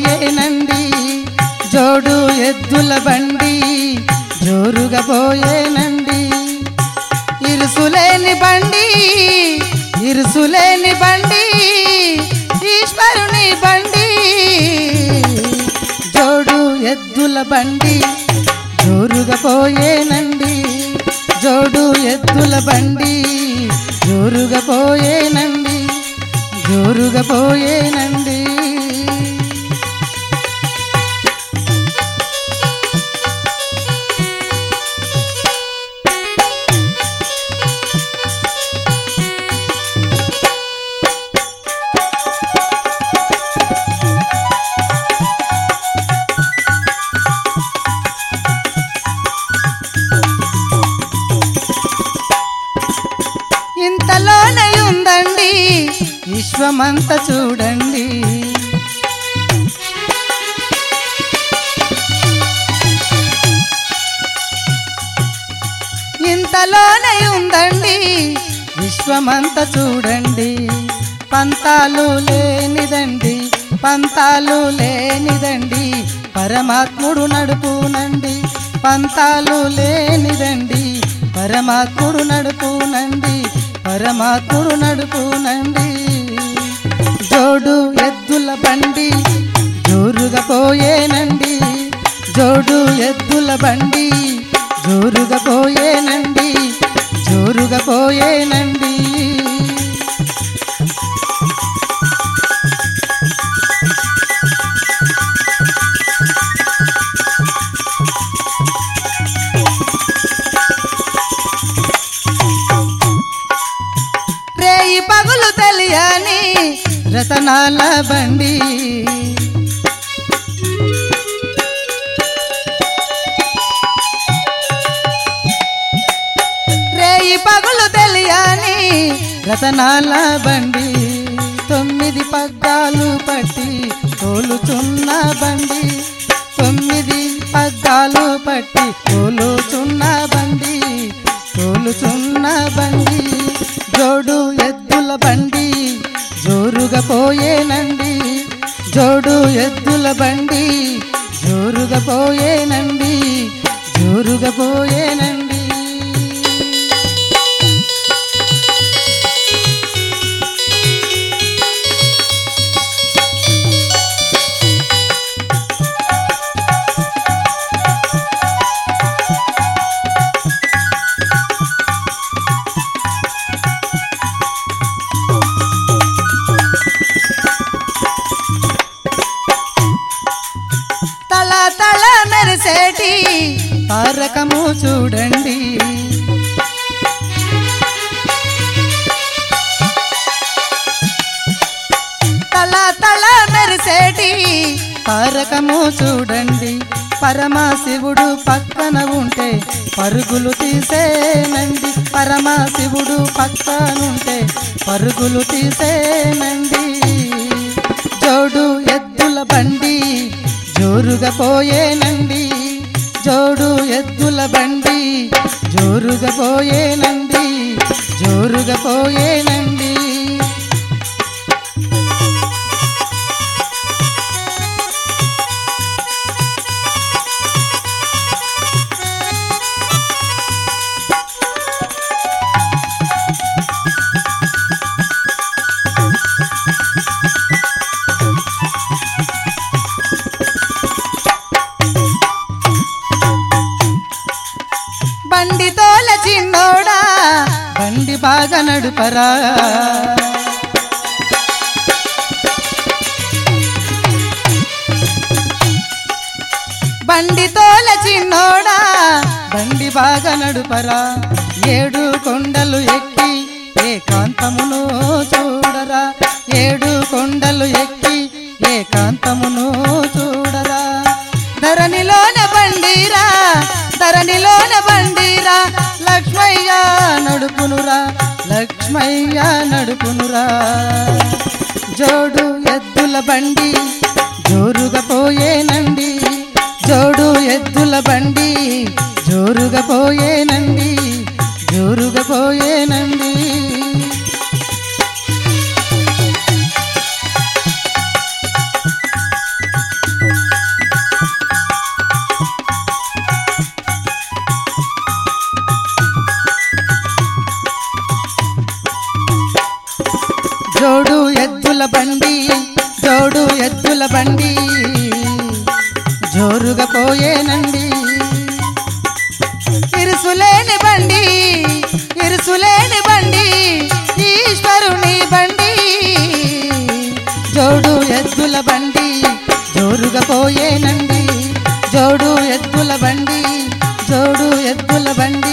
పోయేనండి జోడు ఎద్దుల బండి జోరుగా పోయేనండి ఇరుసులేని బండి ఇరుసులేని బండి ఈశ్వరుని బండి జోడు ఎద్దుల బండి జోరుగా పోయేనండి జోడు ఎద్దుల బండి జోరుగా పోయేనండి జోరుగా పోయేనండి ఇంతలోనే ఉందండి విశ్వమంతా చూడండి ఇంతలోనే ఉందండి విశ్వమంతా చూడండి పంతాలు లేనిదండి పంతాలు లేనిదండి పరమాత్ముడు నడుపునండి పంతాలు లేనిదండి పరమాత్ముడు నడుపునండి పరమాత్ముడు నడుపునండి జోడు ఎద్దుల బండి జోరుగా పోయేనండి జోడు ఎద్దుల బండి జోరుగా పోయేనండి జోరుగా పోయేనండి రేయి పగులు తెలియని రతనాల బండి రేయి పగులు తెలియని రతనాల బండి తొమ్మిది పగ్గాలు పట్టి తోలుచున్న బండి తొమ్మిది పగ్గాలు పట్టి తోలుచున్న బండి తోలుచున్న బండి జోడు ఎద్దుల బండి జోరుగా పోయేనండి జోడు ఎద్దుల బండి జోరుగా పోయేనండి జోరుగా పోయేనండి తల తల మెరిసేటి తారకము చూడండి తల తల మెరిసేటి తారకము చూడండి పరమశివుడు పక్కన ఉంటే పరుగులు తీసేనండి పరమశివుడు పక్కనుంటే పరుగులు తీసేనండి జోడు ఎద్దుల బండి జోరుగా పోయేనండి జోడు ఎద్దుల బండి జోరుగా పోయేనండి జోరుగా పోయేనండి బండి తోల చిన్నోడా బండి బాగా నడుపరా బండి తోల చిన్నోడా బండి బాగా నడుపరా ఏడు కొండలు ఎక్కి ఏకాంతమును చూడరా ఏడు కొండలు ఎక్కి ఏకాంతమును చూడరా ధరణిలోన బండిరా ధరణిలోన బండిరా లక్ష్మయ్య నడుపునురా లక్ష్మయ్య నడుపునురా జోడు ఎద్దుల బండి జోరుగా పోయేనండి జోడు ఎద్దుల బండి జోరుగా పోయేనండి జోరుగా పోయేనండి జోరుగా పోయేనండి ఇరుసులేని బండి ఇరుసులేని బండి ఈశ్వరుని బండి జోడు ఎద్దుల బండి జోరుగా పోయేనండి జోడు ఎద్దుల బండి జోడు ఎద్దుల బండి